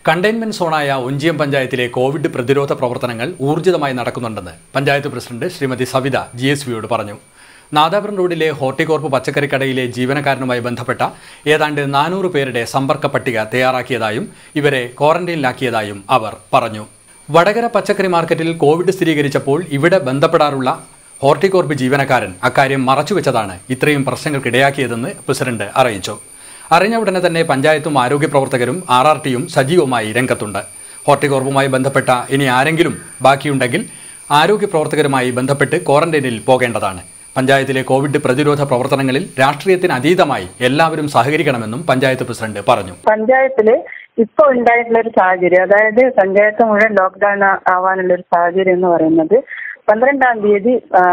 containment സോണായ Onchiyam പഞ്ചായത്തിലെ Covid പ്രതിരോധ പ്രവർത്തനങ്ങൾ ഊർജിതമായി നടക്കുന്നുണ്ടെന്ന് panchayat president Shrimati Savitha G S വിയോട് പറഞ്ഞു നാദാപുരം റോഡിലെ ഹോർട്ടികോർപ്പ് പച്ചക്കറിക്കടയിലെ ജീവനക്കാരനുമായി ബന്ധപ്പെട്ട ഏതാണ്ട് നാനൂറ് പേരുടെ സമ്പർക്ക പട്ടിക തയ്യാറാക്കിയതായും ഇവരെ ക്വാറന്റൈനിലാക്കിയതായും അവർ പറഞ്ഞു വടകര പച്ചക്കറി മാർക്കറ്റിൽ കോവിഡ് സ്ഥിരീകരിച്ചപ്പോൾ ഇവിടെ ബന്ധപ്പെടാറുള്ള ഹോർട്ടികോർപ്പ് ജീവനക്കാരൻ അക്കാര്യം മറച്ചുവെച്ചതാണ് ഇത്രയും പ്രശ്നങ്ങൾക്കിടയാക്കിയതെന്ന് പ്രസിഡന്റ് അറിയിച്ചു അറിഞ്ഞ ഉടനെ തന്നെ പഞ്ചായത്തും ആരോഗ്യ പ്രവർത്തകരും ആർ ആർ ടിയും സജീവമായി രംഗത്തുണ്ട് ഹോർട്ടികോർപ്പുമായി ബന്ധപ്പെട്ട ഇനി ആരെങ്കിലും ബാക്കിയുണ്ടെങ്കിൽ ആരോഗ്യ പ്രവർത്തകരുമായി ബന്ധപ്പെട്ട് ക്വാറന്റൈനിൽ പോകേണ്ടതാണ് പഞ്ചായത്തിലെ കോവിഡ് പ്രതിരോധ പ്രവർത്തനങ്ങളിൽ രാഷ്ട്രീയത്തിന് അതീതമായി എല്ലാവരും സഹകരിക്കണമെന്നും പഞ്ചായത്ത് പ്രസിഡന്റ് പറഞ്ഞു പഞ്ചായത്തില് ഇപ്പൊ ഉണ്ടായിട്ടുള്ള ഒരു സാഹചര്യം അതായത് പഞ്ചായത്ത് മുഴുവൻ ലോക്ക്ഡൌൺ ആവാനുള്ള ഒരു സാഹചര്യം എന്ന് പറയുന്നത് പന്ത്രണ്ടാം തീയതി ആ,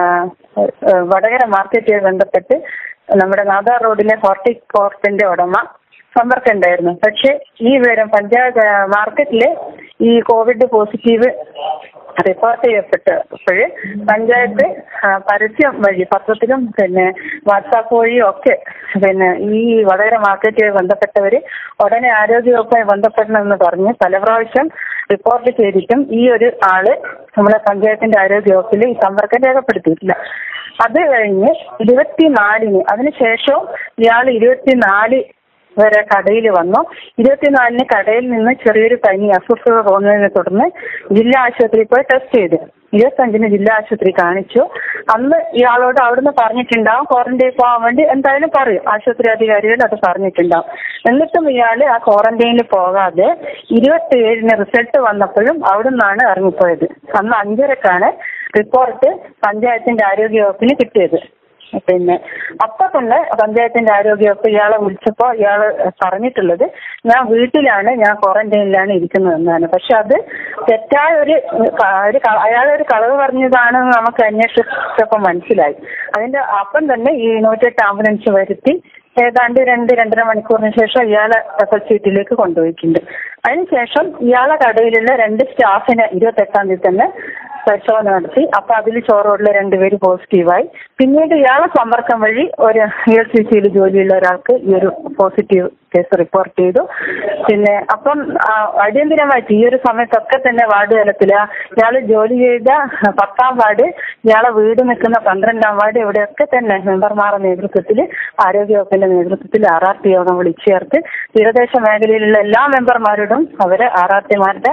ആ, വടകര മാർക്കറ്റുമായി ബന്ധപ്പെട്ട് നമ്മുടെ നാദാർ റോഡിലെ ഹോർട്ടികോർപ്പിന്റെ ഉടമ സമ്പർക്കം ഉണ്ടായിരുന്നു പക്ഷെ ഈ വിവരം പഞ്ചായത്ത് ആ, മാർക്കറ്റില് ഈ കോവിഡ് പോസിറ്റീവ് റിപ്പോർട്ട് ചെയ്യപ്പെട്ടപ്പോൾ പഞ്ചായത്ത് ആ, പരസ്യം വഴി പത്രത്തിലും പിന്നെ വാട്സാപ്പ് വഴിയും ഒക്കെ പിന്നെ ഈ വടകര മാർക്കറ്റുമായി ബന്ധപ്പെട്ടവര് ഉടനെ ആരോഗ്യവകുപ്പുമായി ബന്ധപ്പെടണമെന്ന് പറഞ്ഞ് പല പ്രാവശ്യം റിപ്പോർട്ട് ചെയ്തിട്ടും ഈ ഒരു ആള് നമ്മളെ പഞ്ചായത്തിന്റെ ആരോഗ്യവകുപ്പിൽ ഈ സമ്പർക്കം രേഖപ്പെടുത്തിയിട്ടില്ല അത് കഴിഞ്ഞ് ഇരുപത്തിനാലിന് അതിനുശേഷവും ഇയാൾ ഇരുപത്തിനാല് വരെ കടയിൽ വന്നു ഇരുപത്തിനാലിന് കടയിൽ നിന്ന് ചെറിയൊരു പനി അസ്വസ്ഥത തോന്നുന്നതിനെ തുടർന്ന് ജില്ലാ ആശുപത്രിയിൽ പോയി ടെസ്റ്റ് ചെയ്തു ഇരുപത്തഞ്ചിന് ജില്ലാ ആശുപത്രി കാണിച്ചു അന്ന് ഇയാളോട് അവിടുന്ന് പറഞ്ഞിട്ടുണ്ടാവും ക്വാറന്റൈൻ പോകാൻ വേണ്ടി എന്തായാലും പറയും ആശുപത്രി അധികാരികൾ അത് പറഞ്ഞിട്ടുണ്ടാവും എന്നിട്ടും ഇയാൾ ആ ക്വാറന്റൈനിൽ പോകാതെ ഇരുപത്തി ഏഴിന് റിസൾട്ട് വന്നപ്പോഴും അവിടുന്നാണ് ഇറങ്ങിപ്പോയത് അന്ന് അഞ്ചരക്കാണ് റിപ്പോർട്ട് പഞ്ചായത്തിന്റെ ആരോഗ്യ വകുപ്പിന് കിട്ടിയത് പിന്നെ അപ്പൊ തന്നെ പഞ്ചായത്തിന്റെ ആരോഗ്യവകുപ്പ് ഇയാളെ വിളിച്ചപ്പോ ഇയാള് പറഞ്ഞിട്ടുള്ളത് ഞാൻ വീട്ടിലാണ് ഞാൻ ക്വാറന്റൈനിലാണ് ഇരിക്കുന്നതെന്നാണ് പക്ഷെ അത് തെറ്റായ ഒരു ക- ഒരു ക- അയാളൊരു കളവ് പറഞ്ഞതാണെന്ന് നമുക്ക് അന്വേഷിച്ചപ്പോ മനസ്സിലായി അതിന്റെ അപ്പം തന്നെ ഈ നൂറ്റെട്ട് ആംബുലൻസ് വരുത്തി ഏതാണ്ട് രണ്ട് രണ്ടര മണിക്കൂറിന് ശേഷം ഇയാളെ എഫ് എൽ സീറ്റിലേക്ക് കൊണ്ടുപോയിട്ടുണ്ട് അതിനുശേഷം ഇയാളെ കടയിലുള്ള രണ്ട് സ്റ്റാഫിനെ ഇരുപത്തെട്ടാം തീയതി തന്നെ പരിശോധന നടത്തി അപ്പൊ അതിൽ ചോറോടിലെ രണ്ടുപേര് പോസിറ്റീവായി പിന്നീട് ഇയാളെ സമ്പർക്കം വഴി ഒരു ഇ എൽ സി സിയിൽ ജോലിയുള്ള ഒരാൾക്ക് ഈ ഒരു പോസിറ്റീവ് കേസ് റിപ്പോർട്ട് ചെയ്തു പിന്നെ അപ്പം ആ, അടിയന്തിരമായിട്ട് ഈ ഒരു സമയത്തൊക്കെ തന്നെ വാർഡ് തലത്തില് ഇയാൾ ജോലി ചെയ്ത പത്താം വാർഡ് ഇയാളെ വീട് നിൽക്കുന്ന പന്ത്രണ്ടാം വാർഡ് ഇവിടെയൊക്കെ തന്നെ മെമ്പർമാരുടെ നേതൃത്വത്തിൽ ആരോഗ്യവകുപ്പിന്റെ നേതൃത്വത്തിൽ ആർ ആർ ടി യോഗം വിളിച്ചു ചേർത്ത് തീരദേശ മേഖലയിലുള്ള എല്ലാ മെമ്പർമാരോടും അവര് ആർ ആർ ടിമാരുടെ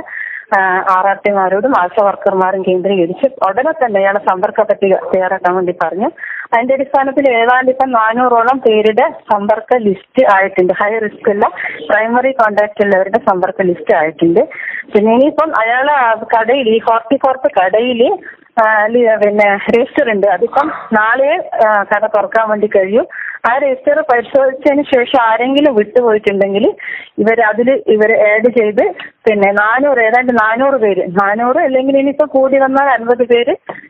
ആർ ആർ ടിമാരോടും ആശാ വർക്കർമാരും കേന്ദ്രീകരിച്ച് ഉടനെ തന്നെ ഇയാളെ സമ്പർക്ക പട്ടിക തയ്യാറാക്കാൻ വേണ്ടി പറഞ്ഞു അതിന്റെ അടിസ്ഥാനത്തിൽ ഏതാണ്ട് ഇപ്പം നാനൂറോളം പേരുടെ സമ്പർക്ക ലിസ്റ്റ് ആയിട്ടുണ്ട് ഹൈ റിസ്ക് ഉള്ള പ്രൈമറി കോണ്ടാക്ട് ഉള്ളവരുടെ സമ്പർക്ക ലിസ്റ്റ് ആയിട്ടുണ്ട് പിന്നെ ഇനിയിപ്പം അയാളെ കടയിൽ ഈ ഹോർട്ടികോർപ്പ് കടയിൽ പിന്നെ രജിസ്റ്റർ ഉണ്ട് അതിപ്പം നാളെ ആ, കട തുറക്കാൻ വേണ്ടി കഴിയും ആ രജിസ്റ്റർ പരിശോധിച്ചതിന് ശേഷം ആരെങ്കിലും വിട്ടുപോയിട്ടുണ്ടെങ്കിൽ ഇവർ അതിൽ ഇവർ ആഡ് ചെയ്ത് പിന്നെ നാനൂറ് ഏതാണ്ട് നാനൂറ് പേര് നാനൂറ് അല്ലെങ്കിൽ ഇനിയിപ്പോ കൂടി വന്നാൽ അൻപത് പേര്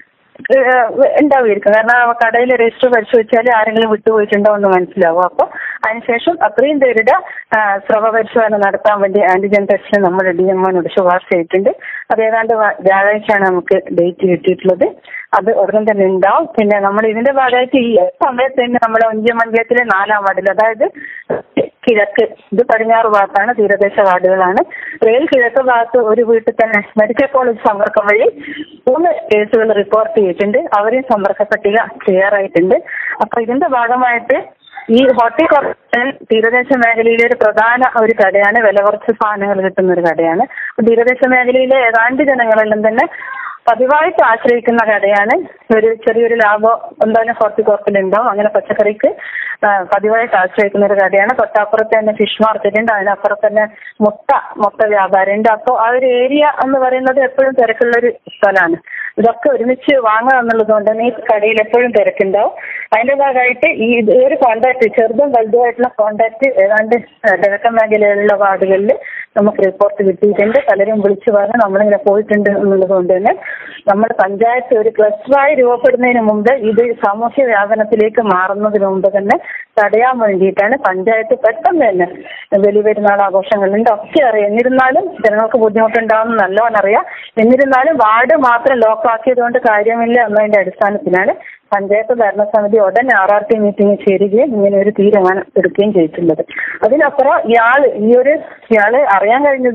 ഏഹ് ഉണ്ടാവുമായിരിക്കും കാരണം ആ കടയിൽ രജിസ്റ്റർ പരിശോധിച്ചാൽ ആരെങ്കിലും വിട്ടുപോയിട്ടുണ്ടോ എന്ന് മനസ്സിലാവും അപ്പോൾ അതിനുശേഷം അത്രയും പേരുടെ ആ, സ്രവ പരിശോധന നടത്താൻ വേണ്ടി ആന്റിജൻ ടെസ്റ്റ് നമ്മുടെ ഡി എം ഒനോട് ശുപാർശ ചെയ്തിട്ടുണ്ട് അത് ഏതാണ്ട് വ- വ്യാഴാഴ്ചയാണ് നമുക്ക് ഡേറ്റ് കിട്ടിയിട്ടുള്ളത് അത് ഉടനെ തന്നെ ഉണ്ടാവും പിന്നെ നമ്മൾ ഇതിന്റെ ഭാഗമായിട്ട് ഈ സമയത്ത് തന്നെ നമ്മുടെ ഒഞ്ചിയം പഞ്ചായത്തിലെ നാലാം വാർഡിൽ അതായത് കിഴക്ക് ഇത് പടിഞ്ഞാറ് ഭാഗത്താണ് തീരദേശ വാർഡുകളാണ് റെയിൽ കിഴക്ക് ഭാഗത്ത് ഒരു വീട്ടിൽ തന്നെ മെഡിക്കൽ കോളേജ് സമ്പർക്കം വഴി മൂന്ന് കേസുകൾ റിപ്പോർട്ട് ചെയ്തിട്ടുണ്ട് അവരെയും സമ്പർക്ക പട്ടിക തയ്യാറായിട്ടുണ്ട് അപ്പൊ ഇതിന്റെ ഭാഗമായിട്ട് ഈ ഹോർട്ടികോർപ്പറേഷൻ തീരദേശ മേഖലയിലെ ഒരു പ്രധാന ഒരു കടയാണ് വില കുറച്ച് സാധനങ്ങൾ കിട്ടുന്ന ഒരു കടയാണ് അപ്പൊ തീരദേശ മേഖലയിലെ ഏതാണ്ട് ജനങ്ങളെല്ലാം തന്നെ പതിവായിട്ട് ആശ്രയിക്കുന്ന കടയാണ് ഒരു ചെറിയൊരു ലാഭം എന്തായാലും ഹോർട്ടികോർപ്പിൽ ഉണ്ടാവും അങ്ങനെ പച്ചക്കറിക്ക് ആ, പതിവായിട്ട് ആശ്രയിക്കുന്ന ഒരു കടയാണ് തൊട്ടപ്പുറത്ത് തന്നെ ഫിഷ് മാർക്കറ്റ് ഉണ്ട് അതിനപ്പുറത്ത് തന്നെ മുട്ട മുട്ട വ്യാപാരം ഉണ്ട് അപ്പോൾ ആ ഒരു ഏരിയ എന്ന് പറയുന്നത് എപ്പോഴും തിരക്കുള്ള ഒരു സ്ഥലമാണ് ഇതൊക്കെ ഒരുമിച്ച് വാങ്ങുക എന്നുള്ളത് കൊണ്ട് തന്നെ ഈ കടയിൽ എപ്പോഴും തിരക്കുണ്ടാവും അതിന്റെ ഭാഗമായിട്ട് ഈ ഇത് ഒരു കോണ്ടാക്ട് ചെറുതും വലുതുമായിട്ടുള്ള കോണ്ടാക്ട് ഏതാണ്ട് കിഴക്കൻ മേഖലയിലുള്ള വാർഡുകളിൽ നമുക്ക് റിപ്പോർട്ട് കിട്ടിയിട്ടുണ്ട് പലരും വിളിച്ചു പറഞ്ഞ് നമ്മളിങ്ങനെ പോയിട്ടുണ്ട് എന്നുള്ളത് കൊണ്ട് തന്നെ നമ്മുടെ പഞ്ചായത്ത് ഒരു ക്ലസ്റ്ററായി രൂപപ്പെടുന്നതിന് മുമ്പ് ഇത് സാമൂഹ്യ വ്യാപനത്തിലേക്ക് മാറുന്നതിന് മുമ്പ് തന്നെ തടയാൻ വേണ്ടിയിട്ടാണ് പഞ്ചായത്ത് പെട്ടെന്ന് തന്നെ വലിയ പെരുന്നാൾ ആഘോഷങ്ങളുണ്ട് ഒക്കെ അറിയാം എന്നിരുന്നാലും ജനങ്ങൾക്ക് ബുദ്ധിമുട്ടുണ്ടാവുന്ന നല്ലോണം അറിയാം എന്നിരുന്നാലും വാർഡ് മാത്രം ലോക്കാക്കിയത് കൊണ്ട് കാര്യമില്ല എന്നതിന്റെ അടിസ്ഥാനത്തിലാണ് പഞ്ചായത്ത് ഭരണസമിതി ഉടൻ ആർ ആർ ടി മീറ്റിംഗ് ചേരുകയും ഇങ്ങനെ ഒരു തീരുമാനം എടുക്കുകയും ചെയ്തിട്ടുള്ളത് അതിനപ്പുറം ഇയാള് ഈ ഒരു ഇയാള് അറിയാൻ കഴിഞ്ഞത്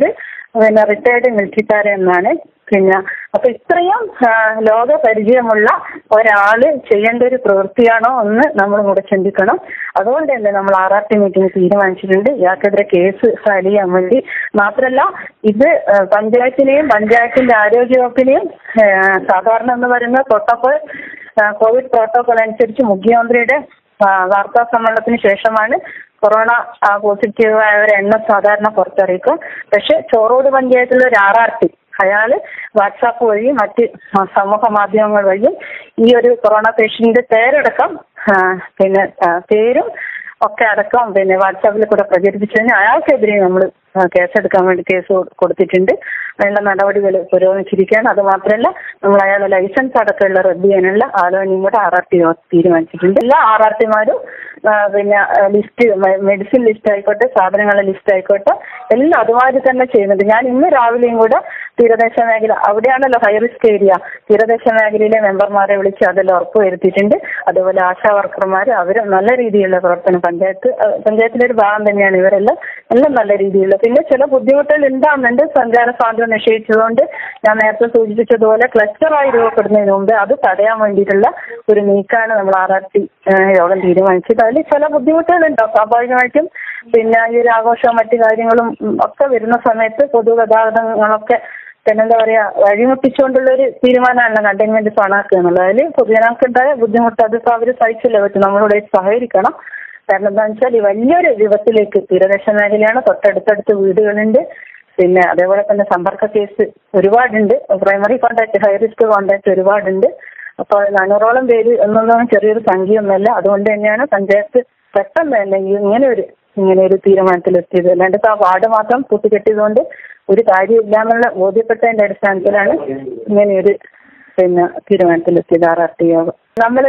പിന്നെ റിട്ടയർഡ് മിലിറ്ററിക്കാരെന്നാണ് പിന്നെ അപ്പൊ ഇത്രയും ആ, ലോക പരിചയമുള്ള ഒരാള് ചെയ്യേണ്ട ഒരു പ്രവൃത്തിയാണോ എന്ന് നമ്മൾ കൂടെ ചിന്തിക്കണം അതുകൊണ്ട് തന്നെ നമ്മൾ ആർ ആർ ടി മീറ്റിംഗ് തീരുമാനിച്ചിട്ടുണ്ട് ഇയാൾക്കെതിരെ കേസ് ഫയൽ ചെയ്യാൻ വേണ്ടി മാത്രമല്ല ഇത് ആ, പഞ്ചായത്തിനെയും പഞ്ചായത്തിന്റെ ആരോഗ്യ വകുപ്പിനെയും ആ, സാധാരണ എന്ന് പറയുന്ന പ്രോട്ടോകോൾ കോവിഡ് പ്രോട്ടോകോൾ അനുസരിച്ച് മുഖ്യമന്ത്രിയുടെ ആ, വാർത്താ സമ്മേളനത്തിന് ശേഷമാണ് കൊറോണ പോസിറ്റീവ് ആയവരെ എണ്ണം സാധാരണ പുറത്തിറക്കും പക്ഷെ ചോറോട് പഞ്ചായത്തിലെ ഒരു ആർ ആർ ടി അയാള് വാട്സാപ്പ് വഴിയും മറ്റ് ആ, സമൂഹ മാധ്യമങ്ങൾ വഴിയും ഈ ഒരു കൊറോണ പേഷ്യന്റിന്റെ പേരടക്കം ആ, പിന്നെ ആ, പേരും ഒക്കെ അടക്കം പിന്നെ വാട്സാപ്പിൽ കൂടെ പ്രചരിപ്പിച്ചതിന് അയാൾക്കെതിരെ നമ്മൾ കേസെടുക്കാൻ വേണ്ടി കേസ് കൊ- കൊടുത്തിട്ടുണ്ട് അതിനുള്ള നടപടികൾ പുരോഗമിച്ചിരിക്കുകയാണ് അത് മാത്രമല്ല നമ്മൾ അയാളുടെ ലൈസൻസ് അടക്കമുള്ള റദ്ദ് ചെയ്യാനുള്ള ആലോചനയും കൂടെ ആർ ആർ ടി തീരുമാനിച്ചിട്ടുണ്ട് എല്ലാ ആർ ആർ ടിമാരും പിന്നെ ലിസ്റ്റ് മെഡിസിൻ ലിസ്റ്റ് ആയിക്കോട്ടെ സാധനങ്ങളുടെ ലിസ്റ്റ് ആയിക്കോട്ടെ എല്ലാം അതുമാതിരി തന്നെ ചെയ്യുന്നുണ്ട് ഞാൻ ഇന്ന് രാവിലെയും കൂടെ തീരദേശ മേഖല അവിടെയാണല്ലോ ഹൈ റിസ്ക് ഏരിയ തീരദേശ മേഖലയിലെ മെമ്പർമാരെ വിളിച്ച് അതെല്ലാം ഉറപ്പ് വരുത്തിയിട്ടുണ്ട് അതുപോലെ ആശാ വർക്കർമാർ അവർ നല്ല രീതിയിലുള്ള പ്രവർത്തനം പഞ്ചായത്ത് അഹ് പഞ്ചായത്തിലെ ഒരു ഭാഗം തന്നെയാണ് ഇവരെല്ലാം എല്ലാം നല്ല രീതിയിലുള്ള പിന്നെ ചില ബുദ്ധിമുട്ടുകൾ ഉണ്ടാകുന്നുണ്ട് സഞ്ചാര സ്വാതന്ത്ര്യം നിഷേധിച്ചതുകൊണ്ട് ഞാൻ നേരത്തെ സൂചിപ്പിച്ചതുപോലെ ക്ലസ്റ്ററായി രൂപപ്പെടുന്നതിന് മുമ്പ് അത് തടയാൻ വേണ്ടിയിട്ടുള്ള ഒരു നീക്കാണ് നമ്മൾ ആർ ആർ ടി യോഗം തീരുമാനിച്ചത് അതിൽ ചില ബുദ്ധിമുട്ടുകൾ ഉണ്ടാവും സ്വാഭാവികമായിട്ടും പിന്നെ ഈ ഒരു ആഘോഷവും മറ്റു കാര്യങ്ങളും ഉം, ഒക്കെ വരുന്ന സമയത്ത് പൊതുഗതാഗതങ്ങളൊക്കെ പിന്നെ എന്താ പറയാ വഴിമുട്ടിച്ചുകൊണ്ടുള്ള ഒരു തീരുമാനമാണല്ലോ കണ്ടെയ്ൻമെന്റ് സോണാക്കുക എന്നുള്ളത് അതിൽ പൊതുജനങ്ങൾക്കുണ്ടായ ബുദ്ധിമുട്ട് അതിപ്പോ അവർ സഹിച്ചില്ല പറ്റും നമ്മളോട് സഹകരിക്കണം കാരണം എന്താണെന്ന് വെച്ചാൽ ഈ വലിയൊരു വിപത്തിലേക്ക് തീരദേശ മേഖലയാണ് തൊട്ടടുത്തടുത്ത് വീടുകളുണ്ട് പിന്നെ അതേപോലെ തന്നെ സമ്പർക്ക കേസ് ഒരുപാടുണ്ട് primary contact high risk contact ഒരുപാടുണ്ട് അപ്പോൾ നാനൂറോളം പേര് എന്നൊന്നും ചെറിയൊരു സംഖ്യയൊന്നുമല്ല അതുകൊണ്ട് തന്നെയാണ് പഞ്ചായത്ത് പെട്ടെന്ന് തന്നെ ഈ ഇങ്ങനെ ഒരു ഇങ്ങനെ ഒരു തീരുമാനത്തിലെത്തിയത് അല്ലാണ്ട് ഇപ്പൊ ആ വാർഡ് മാത്രം കൂട്ടിക്കെട്ടിയതുകൊണ്ട് ഒരു കാര്യമില്ല എന്നുള്ള ബോധ്യപ്പെട്ടതിന്റെ അടിസ്ഥാനത്തിലാണ് ഇങ്ങനെയൊരു പിന്നെ തീരുമാനത്തിലെത്തിയത് ആർ ആർ ടി യോഗം നമ്മൾ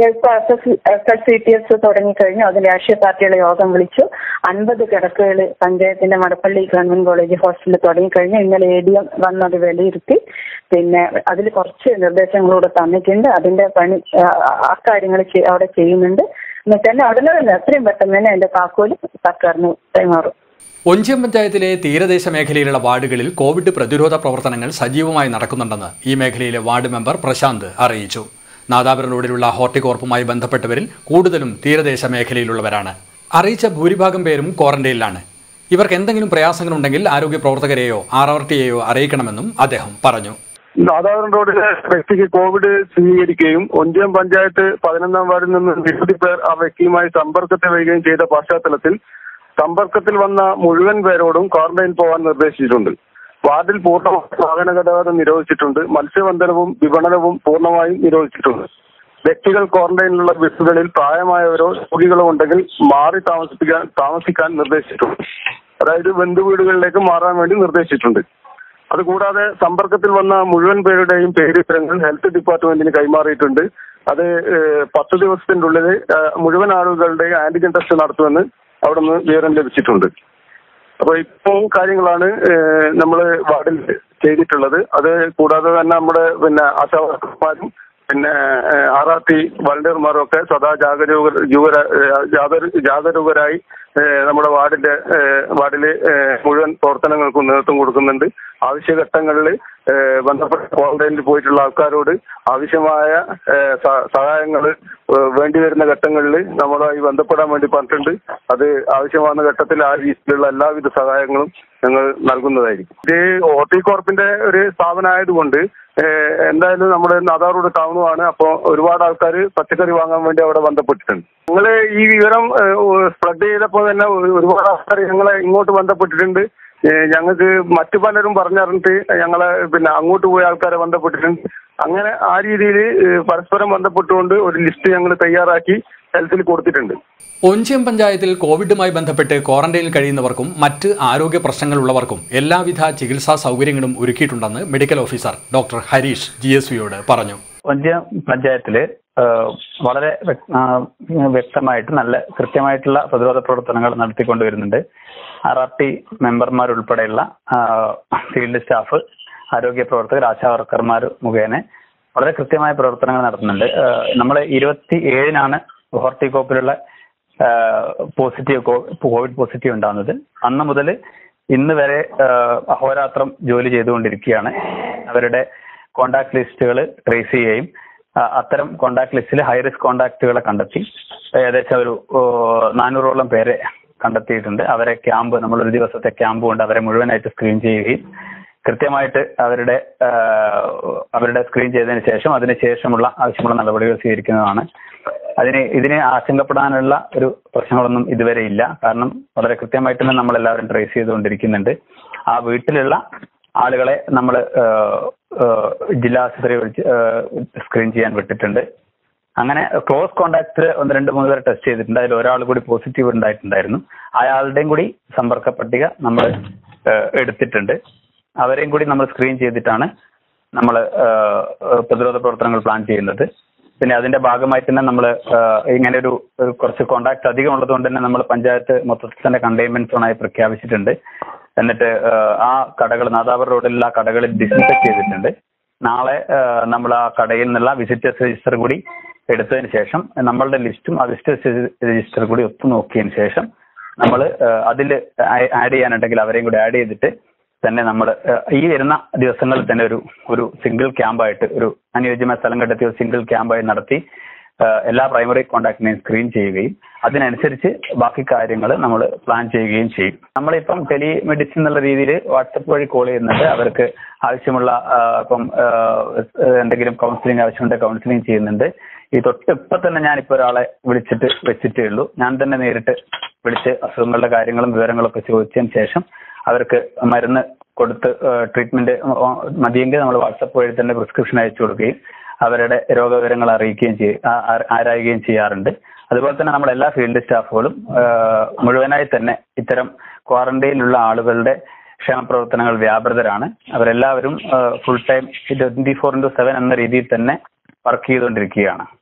S S C T S തുടങ്ങിക്കഴിഞ്ഞു അതിൽ രാഷ്ട്രീയ പാർട്ടിയുടെ യോഗം വിളിച്ചു അൻപത് കിടക്കുകൾ പഞ്ചായത്തിന്റെ മടപ്പള്ളി ഗവൺമെന്റ് കോളേജ് ഹോസ്റ്റലിൽ തുടങ്ങിക്കഴിഞ്ഞു ഇന്നലെ എ ഡി എം വന്നത് വിലയിരുത്തി പിന്നെ അതിൽ കുറച്ച് നിർദ്ദേശങ്ങളൂടെ തന്നിട്ടുണ്ട് അതിന്റെ പണി ആ, അക്കാര്യങ്ങൾ ചെ- അവിടെ ചെയ്യുന്നുണ്ട് എന്നിട്ട് തന്നെ ഉടനെ തന്നെ എത്രയും പെട്ടെന്ന് തന്നെ അതിന്റെ താക്കോല് സർക്കാരിന് കൈമാറും ഒഞ്ചിയം പഞ്ചായത്തിലെ തീരദേശ മേഖലയിലുള്ള വാർഡുകളിൽ കോവിഡ് പ്രതിരോധ പ്രവർത്തനങ്ങൾ സജീവമായി നടക്കുന്നുണ്ടെന്ന് ഈ മേഖലയിലെ വാർഡ് മെമ്പർ പ്രശാന്ത് അറിയിച്ചു നാദാപുരം റോഡിലുള്ള ഹോർട്ടികോർപ്പുമായി ബന്ധപ്പെട്ടവരിൽ കൂടുതലും തീരദേശ മേഖലയിലുള്ളവരാണ് അറിയിച്ച ഭൂരിഭാഗം പേരും ക്വാറന്റൈനിലാണ് ഇവർക്ക് എന്തെങ്കിലും പ്രയാസങ്ങളുണ്ടെങ്കിൽ ആരോഗ്യ പ്രവർത്തകരെയോ ആർ ആർ ടിയെയോ അറിയിക്കണമെന്നും അദ്ദേഹം പറഞ്ഞു നാദാപുരം റോഡിലെ വ്യക്തിക്ക് കോവിഡ് സ്ഥിരീകരിക്കുകയും ഒഞ്ചിയം പഞ്ചായത്ത് പതിനൊന്നാം വാർഡിൽ നിന്ന് നിരവധി പേർ ആ വ്യക്തിയുമായി സമ്പർക്കത്തിൽ വരികയും ചെയ്ത പശ്ചാത്തലത്തിൽ സമ്പർക്കത്തിൽ വന്ന മുഴുവൻ പേരോടും ക്വാറന്റൈൻ പോകാൻ നിർദ്ദേശിച്ചിട്ടുണ്ട് വാർഡിൽ പൂർണ്ണമായി വാഹന ഗതാഗതം നിരോധിച്ചിട്ടുണ്ട് മത്സ്യബന്ധനവും വിപണനവും പൂർണ്ണമായും നിരോധിച്ചിട്ടുണ്ട് വ്യക്തികൾ ക്വാറന്റൈനിലുള്ള വീടുകളിൽ പ്രായമായവരോ രോഗികളോ ഉണ്ടെങ്കിൽ മാറി താമസിപ്പിക്കാൻ താമസിക്കാൻ നിർദ്ദേശിച്ചിട്ടുണ്ട് അതായത് ബന്ധുവീടുകളിലേക്ക് മാറാൻ വേണ്ടി നിർദ്ദേശിച്ചിട്ടുണ്ട് അതുകൂടാതെ സമ്പർക്കത്തിൽ വന്ന മുഴുവൻ പേരുടെയും പേര് വിവരങ്ങൾ ഹെൽത്ത് ഡിപ്പാർട്ട്മെന്റിന് കൈമാറിയിട്ടുണ്ട് അത് ഏഹ്, പത്ത് ദിവസത്തിന്റെ ഉള്ളിൽ ഏഹ്, മുഴുവൻ ആളുകളുടെയും ആന്റിജൻ ടെസ്റ്റ് നടത്തുമെന്ന് അവിടെ നിന്ന് വിവരം ലഭിച്ചിട്ടുണ്ട് അപ്പൊ ഇത്രയും കാര്യങ്ങളാണ് നമ്മൾ വാർഡിൽ ചെയ്തിട്ടുള്ളത് അത് കൂടാതെ തന്നെ നമ്മുടെ പിന്നെ ആശാവർക്കർമാരും പിന്നെ ആർ ആർ ടി വളണ്ടിയർമാരും ഒക്കെ സദാ ജാഗരൂക ജൂകര ഏഹ്, ജാഗര- ജാഗരൂകരായി ഏഹ്, നമ്മുടെ വാർഡിന്റെ ഏഹ്, വാർഡില് ഏഹ്, മുഴുവൻ പ്രവർത്തനങ്ങൾക്കും നേതൃത്വം കൊടുക്കുന്നുണ്ട് ആവശ്യഘട്ടങ്ങളിൽ ഏഹ്, ബന്ധപ്പെട്ട ക്വാറന്റൈനിൽ പോയിട്ടുള്ള ആൾക്കാരോട് ആവശ്യമായ സഹായങ്ങൾ വേണ്ടി വരുന്ന ഘട്ടങ്ങളിൽ നമ്മളുമായി ബന്ധപ്പെടാൻ വേണ്ടി പറഞ്ഞിട്ടുണ്ട് അത് ആവശ്യമാകുന്ന ഘട്ടത്തിൽ ആ രീതിയിലുള്ള എല്ലാവിധ സഹായങ്ങളും ഞങ്ങൾ നൽകുന്നതായിരിക്കും ഇത് ഓർട്ടികോർപ്പിന്റെ ഒരു സ്ഥാപനമായതുകൊണ്ട് ഏഹ്, എന്തായാലും നമ്മുടെ നാദാറോഡ് ടൗണുമാണ് അപ്പോൾ ഒരുപാട് ആൾക്കാർ പച്ചക്കറി വാങ്ങാൻ വേണ്ടി അവിടെ ബന്ധപ്പെട്ടിട്ടുണ്ട് ഞങ്ങൾ ഈ വിവരം സ്പ്രെഡ് ചെയ്തപ്പോൾ തന്നെ ഒരു- ഒരുപാട് ആൾക്കാർ ഞങ്ങളെ ഇങ്ങോട്ട് ബന്ധപ്പെട്ടിട്ടുണ്ട് ഏഹ്, ഞങ്ങൾക്ക് മറ്റു പലരും പറഞ്ഞറിഞ്ഞിട്ട് ഞങ്ങളെ പിന്നെ അങ്ങോട്ട് പോയ ആൾക്കാരെ ബന്ധപ്പെട്ടിട്ടുണ്ട് അങ്ങനെ ആ രീതിയിൽ പരസ്പരം ബന്ധപ്പെട്ടുകൊണ്ട് ഒരു ലിസ്റ്റ് ഞങ്ങൾ തയ്യാറാക്കി ഹെൽത്തിൽ കൊടുത്തിട്ടുണ്ട് ഒഞ്ചിയം പഞ്ചായത്തിൽ കോവിഡുമായി ബന്ധപ്പെട്ട് ക്വാറന്റൈനിൽ കഴിയുന്നവർക്കും മറ്റ് ആരോഗ്യ പ്രശ്നങ്ങളുള്ളവർക്കും എല്ലാവിധ ചികിത്സാ സൗകര്യങ്ങളും ഒരുക്കിയിട്ടുണ്ടെന്ന് medical officer doctor Harish G S വിയോട് പറഞ്ഞു ഒഞ്ചിയം പഞ്ചായത്തില് ഏഹ്, വളരെ വ്യക്- ആ, വ്യക്തമായിട്ട് നല്ല കൃത്യമായിട്ടുള്ള പ്രതിരോധ പ്രവർത്തനങ്ങൾ നടത്തിക്കൊണ്ടുവരുന്നുണ്ട് ആർ ആർ ടി മെമ്പർമാരുൾപ്പെടെയുള്ള ഫീൽഡ് സ്റ്റാഫ് ആരോഗ്യ പ്രവർത്തകർ ആശാ വർക്കർമാർ മുഖേന വളരെ കൃത്യമായ പ്രവർത്തനങ്ങൾ നടത്തുന്നുണ്ട് നമ്മൾ ഇരുപത്തി ഏഴിനാണ് ഹോർട്ടികോപ്പിലുള്ള പോസിറ്റീവ് കോവിഡ് പോസിറ്റീവ് ഉണ്ടാകുന്നത് അന്ന് മുതൽ ഇന്ന് വരെ ഏഹ്, അഹോരാത്രം ജോലി ചെയ്തുകൊണ്ടിരിക്കുകയാണ് അവരുടെ കോണ്ടാക്ട് ലിസ്റ്റുകൾ ട്രേസ് ചെയ്യുകയും ആ, അത്തരം കോണ്ടാക്ട് ലിസ്റ്റിൽ ഹൈ റിസ്ക് കോണ്ടാക്റ്റുകളെ കണ്ടെത്തി ഏകദേശം ഒരു ഓ, നാനൂറോളം പേരെ കണ്ടെത്തിയിട്ടുണ്ട് അവരെ ക്യാമ്പ് നമ്മൾ ഒരു ദിവസത്തെ ക്യാമ്പ് കൊണ്ട് അവരെ മുഴുവനായിട്ട് സ്ക്രീൻ ചെയ്യുകയും കൃത്യമായിട്ട് അവരുടെ ആ, അവരുടെ സ്ക്രീൻ ചെയ്തതിന് ശേഷം അതിന് ശേഷമുള്ള ആവശ്യമുള്ള നടപടികൾ സ്വീകരിക്കുന്നതാണ് അതിന് ഇതിനെ ആശങ്കപ്പെടാനുള്ള ഒരു പ്രശ്നങ്ങളൊന്നും ഇതുവരെ ഇല്ല കാരണം വളരെ കൃത്യമായിട്ട് തന്നെ നമ്മൾ എല്ലാവരും ട്രേസ് ചെയ്തുകൊണ്ടിരിക്കുന്നുണ്ട് ആ വീട്ടിലുള്ള ആളുകളെ നമ്മൾ ജില്ലാ ആശുപത്രി വിളിച്ച് സ്ക്രീൻ ചെയ്യാൻ വിട്ടിട്ടുണ്ട് അങ്ങനെ ക്ലോസ് കോണ്ടാക്ട് ഒന്ന് രണ്ട് മൂന്ന് പേരെ ടെസ്റ്റ് ചെയ്തിട്ടുണ്ട് അതിൽ ഒരാൾ കൂടി പോസിറ്റീവ് ഉണ്ടായിട്ടുണ്ടായിരുന്നു അയാളുടെയും കൂടി സമ്പർക്ക പട്ടിക നമ്മൾ എടുത്തിട്ടുണ്ട് അവരെയും കൂടി നമ്മൾ സ്ക്രീൻ ചെയ്തിട്ടാണ് നമ്മൾ പ്രതിരോധ പ്രവർത്തനങ്ങൾ പ്ലാൻ ചെയ്യുന്നത് പിന്നെ അതിന്റെ ഭാഗമായി തന്നെ നമ്മൾ ഇങ്ങനെ ഒരു ഒരു കുറച്ച് കോണ്ടാക്ട് അധികം ഉള്ളതുകൊണ്ട് തന്നെ നമ്മൾ പഞ്ചായത്ത് മൊത്തത്തിൽ തന്നെ കണ്ടെയ്ൻമെന്റ് സോണായി പ്രഖ്യാപിച്ചിട്ടുണ്ട് എന്നിട്ട് ഏഹ്, ആ കടകൾ നാദാപുർ റോഡിലുള്ള ആ കടകളിൽ ഡിസിൻഫെക്ട് ചെയ്തിട്ടുണ്ട് നാളെ നമ്മൾ ആ കടയിൽ നിന്നുള്ള വിസിറ്റേഴ്സ് രജിസ്റ്റർ കൂടി എടുത്തതിന് ശേഷം നമ്മളുടെ ലിസ്റ്റും ആ വിസിറ്റേഴ്സ് രജിസ്റ്റർ കൂടി ഒത്തു നോക്കിയതിന് ശേഷം നമ്മൾ അതിൽ ആഡ് ചെയ്യാനുണ്ടെങ്കിൽ അവരെയും കൂടി ആഡ് ചെയ്തിട്ട് തന്നെ നമ്മൾ ഈ വരുന്ന ദിവസങ്ങളിൽ തന്നെ ഒരു ഒരു സിംഗിൾ ക്യാമ്പായിട്ട് ഒരു അനുയോജ്യമായ സ്ഥലം കണ്ടെത്തി ഒരു സിംഗിൾ ക്യാമ്പായി നടത്തി ഏഹ്, എല്ലാ പ്രൈമറി കോൺടാക്ടിനെയും സ്ക്രീൻ ചെയ്യുകയും അതിനനുസരിച്ച് ബാക്കി കാര്യങ്ങൾ നമ്മൾ പ്ലാൻ ചെയ്യുകയും ചെയ്യും നമ്മളിപ്പം ടെലിമെഡിസിൻ എന്നുള്ള രീതിയിൽ വാട്സപ്പ് വഴി കോൾ ചെയ്യുന്നുണ്ട് അവർക്ക് ആവശ്യമുള്ള ആ, ഇപ്പം ആ, എന്തെങ്കിലും കൗൺസിലിംഗ് ആവശ്യമുണ്ടെങ്കിൽ കൗൺസിലിംഗ് ചെയ്യുന്നുണ്ട് ഈ തൊട്ട് ഇപ്പൊ തന്നെ ഞാനിപ്പോ ഒരാളെ വിളിച്ചിട്ട് വെച്ചിട്ടേ ഉള്ളൂ ഞാൻ തന്നെ നേരിട്ട് വിളിച്ച് അസുഖങ്ങളുടെ കാര്യങ്ങളും വിവരങ്ങളൊക്കെ ചോദിച്ചതിന് ശേഷം അവർക്ക് മരുന്ന് കൊടുത്ത് ട്രീറ്റ്മെന്റ് മതിയെങ്കിൽ നമ്മൾ വാട്സപ്പ് വഴി തന്നെ പ്രിസ്ക്രിപ്ഷൻ അയച്ചു കൊടുക്കുകയും അവരുടെ രോഗവിവരങ്ങൾ അറിയിക്കുകയും ചെയ്യും ആ- ആ- ആരായുകയും ചെയ്യാറുണ്ട് അതുപോലെ തന്നെ നമ്മൾ എല്ലാ ഫീൽഡ് സ്റ്റാഫുകളും ആ, മുഴുവനായി തന്നെ ഇത്തരം ക്വാറന്റൈനിലുള്ള ആളുകളുടെ ക്ഷേമപ്രവർത്തനങ്ങൾ വ്യാപൃതരാണ് അവരെല്ലാവരും full time twenty four into seven എന്ന രീതിയിൽ തന്നെ വർക്ക് ചെയ്തുകൊണ്ടിരിക്കുകയാണ്